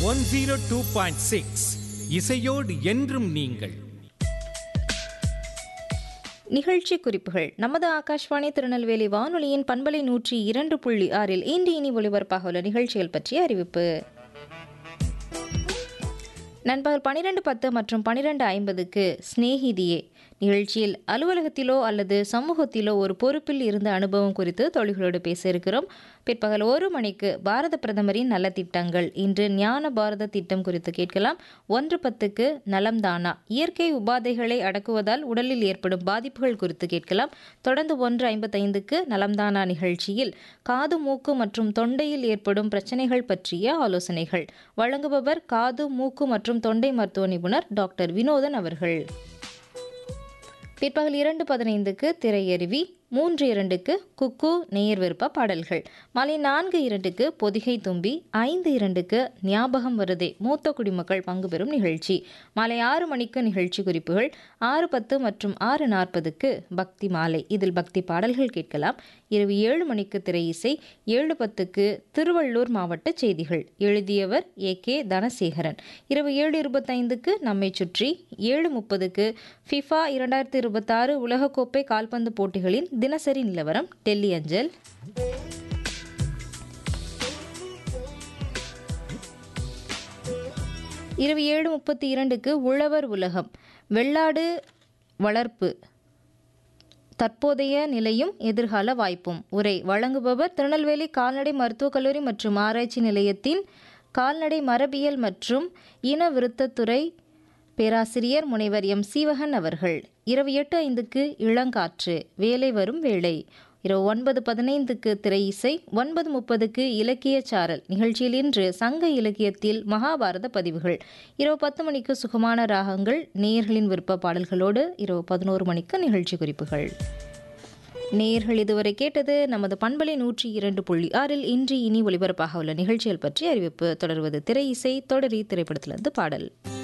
one zero two point six இசையோடு என்றும் நீங்கள் நிகழ்ச்சி குறிப்புகள் நமது ஆகாஷ்வாணி திருநெல்வேலி வானொலியின் பண்பலை நூற்றி இரண்டு புள்ளி ஆறில் இன்று இனி ஒலிபரப்பாக உள்ள நிகழ்ச்சிகள் பற்றிய அறிவிப்பு நண்பகல் பன்னிரெண்டு பத்து மற்றும் பன்னிரெண்டு ஐம்பதுக்கு ஸ்நேகிதியே நிகழ்ச்சியில் அலுவலகத்திலோ அல்லது சமூகத்திலோ ஒரு பொறுப்பில் இருந்த அனுபவம் குறித்து தோழிகளோடு பேச இருக்கிறோம் பிற்பகல் ஒரு மணிக்கு பாரத பிரதமரின் நல திட்டங்கள் இன்று ஞான பாரத திட்டம் குறித்து கேட்கலாம் ஒன்று பத்துக்கு நலம்தானா இயற்கை உபாதைகளை அடக்குவதால் உடலில் ஏற்படும் பாதிப்புகள் குறித்து கேட்கலாம் தொடர்ந்து ஒன்று ஐம்பத்தைந்துக்கு நலம்தானா நிகழ்ச்சியில் காது மூக்கு மற்றும் தொண்டையில் ஏற்படும் பிரச்சனைகள் பற்றிய ஆலோசனைகள் வழங்குபவர் காது மூக்கு மற்றும் தொண்டை மருத்துவ நிபுணர் டாக்டர் வினோதன் அவர்கள் பிற்பகல் இரண்டு பதினைந்துக்கு திரையருவி மூன்று இரண்டுக்கு குக்கு நேயர் விருப்ப பாடல்கள் மாலை நான்கு இரண்டுக்கு பொதிகை தும்பி ஐந்து இரண்டுக்கு ஞாபகம் வருதே மூத்த குடிமக்கள் பங்கு பெறும் நிகழ்ச்சி மாலை ஆறு மணிக்கு நிகழ்ச்சி குறிப்புகள் ஆறு பத்து மற்றும் ஆறு நாற்பதுக்கு பக்தி மாலை இதில் பக்தி பாடல்கள் கேட்கலாம் இரவு ஏழு மணிக்கு திரை இசை ஏழு பத்துக்கு திருவள்ளூர் மாவட்ட செய்திகள் எழுதியவர் ஏ கே தனசேகரன் இரவு ஏழு இருபத்தைந்துக்கு நம்மை சுற்றி ஏழு முப்பதுக்கு ஃபிஃபா இரண்டாயிரத்தி இருபத்தாறு உலகக்கோப்பை கால்பந்து போட்டிகளின் தினசரி நிலவரம் டெல்லி அஞ்சல் இரவு ஏழு முப்பத்தி இரண்டுக்கு உழவர் உலகம் வெள்ளாடு வளர்ப்பு தற்போதைய நிலையும் எதிர்கால வாய்ப்பும் உரை வழங்குபவர் திருநெல்வேலி கால்நடை மருத்துவக் கல்லூரி மற்றும் ஆராய்ச்சி நிலையத்தின் கால்நடை மரபியல் மற்றும் இன விருத்தத்துறை பேராசிரியர் முனைவர் எம் சீவகன் அவர்கள் இரவு எட்டு ஐந்துக்கு இளங்காற்று வேலை வரும் வேளை இரவு ஒன்பது பதினைந்துக்கு திரை இசை ஒன்பது முப்பதுக்கு இலக்கிய சாரல் நிகழ்ச்சியில் இன்று சங்க இலக்கியத்தில் மகாபாரத பதிவுகள் இரவு பத்து மணிக்கு சுகமான ராகங்கள் நேயர்களின் விருப்ப பாடல்களோடு இரவு பதினோரு மணிக்கு நிகழ்ச்சி குறிப்புகள் நேயர்கள் இதுவரை கேட்டது நமது பண்பலை நூற்றி இரண்டு புள்ளி ஆறில் இன்று இனி ஒளிபரப்பாக உள்ள நிகழ்ச்சிகள் பற்றி அறிவிப்பு தொடர்வது திரை இசை தொடரி திரைப்படத்திலிருந்து பாடல்